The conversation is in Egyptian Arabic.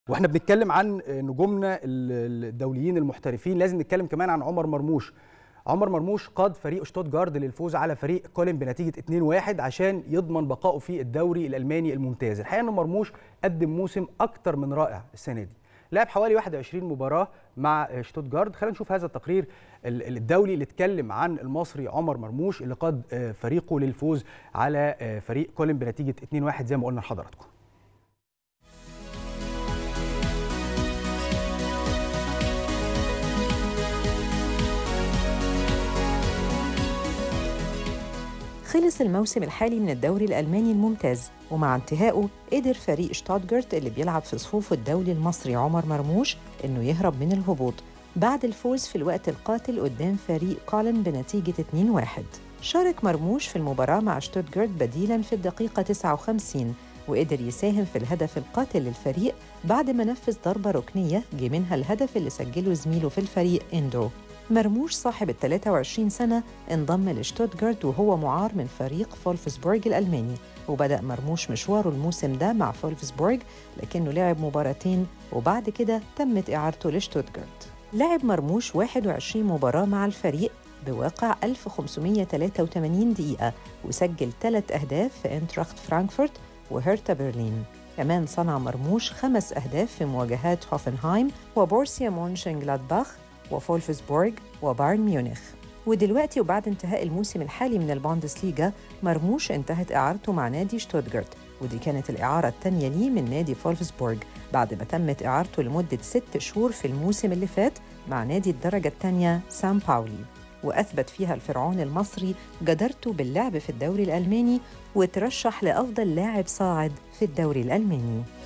واحنا بنتكلم عن نجومنا الدوليين المحترفين لازم نتكلم كمان عن عمر مرموش عمر مرموش قاد فريق شتوتجارد للفوز على فريق كولن بنتيجه 2-1 عشان يضمن بقائه في الدوري الالماني الممتاز الحقيقه ان مرموش قدم موسم اكتر من رائع السنه دي لعب حوالي 21 مباراه مع شتوتجارد خلينا نشوف هذا التقرير الدولي اللي اتكلم عن المصري عمر مرموش اللي قاد فريقه للفوز على فريق كولن بنتيجه 2-1 زي ما قلنا لحضراتكم خلص الموسم الحالي من الدوري الألماني الممتاز ومع انتهائه قدر فريق شتوتجارت اللي بيلعب في صفوف الدولي المصري عمر مرموش إنه يهرب من الهبوط بعد الفوز في الوقت القاتل قدام فريق كولن بنتيجة 2-1 شارك مرموش في المباراة مع شتوتجارت بديلاً في الدقيقة 59 وقدر يساهم في الهدف القاتل للفريق بعد ما نفذ ضربة ركنية جه منها الهدف اللي سجله زميله في الفريق إندو مرموش صاحب ال 23 سنة انضم لشتوتجارت وهو معار من فريق فولفسبورغ الألماني وبدأ مرموش مشواره الموسم ده مع فولفسبورغ لكنه لعب مباراتين وبعد كده تمت إعارته لشتوتجارت لعب مرموش 21 مباراة مع الفريق بواقع 1583 دقيقة وسجل ثلاث أهداف في انتراخت فرانكفورت وهرتا برلين كمان صنع مرموش خمس أهداف في مواجهات هوفنهايم وبورسيا مونشنجلادباخ وفولفسبورغ وبايرن ميونخ ودلوقتي وبعد انتهاء الموسم الحالي من البوندسليغا مرموش انتهت إعارته مع نادي شتوتجارت ودي كانت الإعارة الثانية ليه من نادي فولفسبورغ بعد ما تمت إعارته لمدة ست شهور في الموسم اللي فات مع نادي الدرجة الثانية سان باولي وأثبت فيها الفرعون المصري جدارته باللعب في الدوري الألماني وترشح لأفضل لاعب صاعد في الدوري الألماني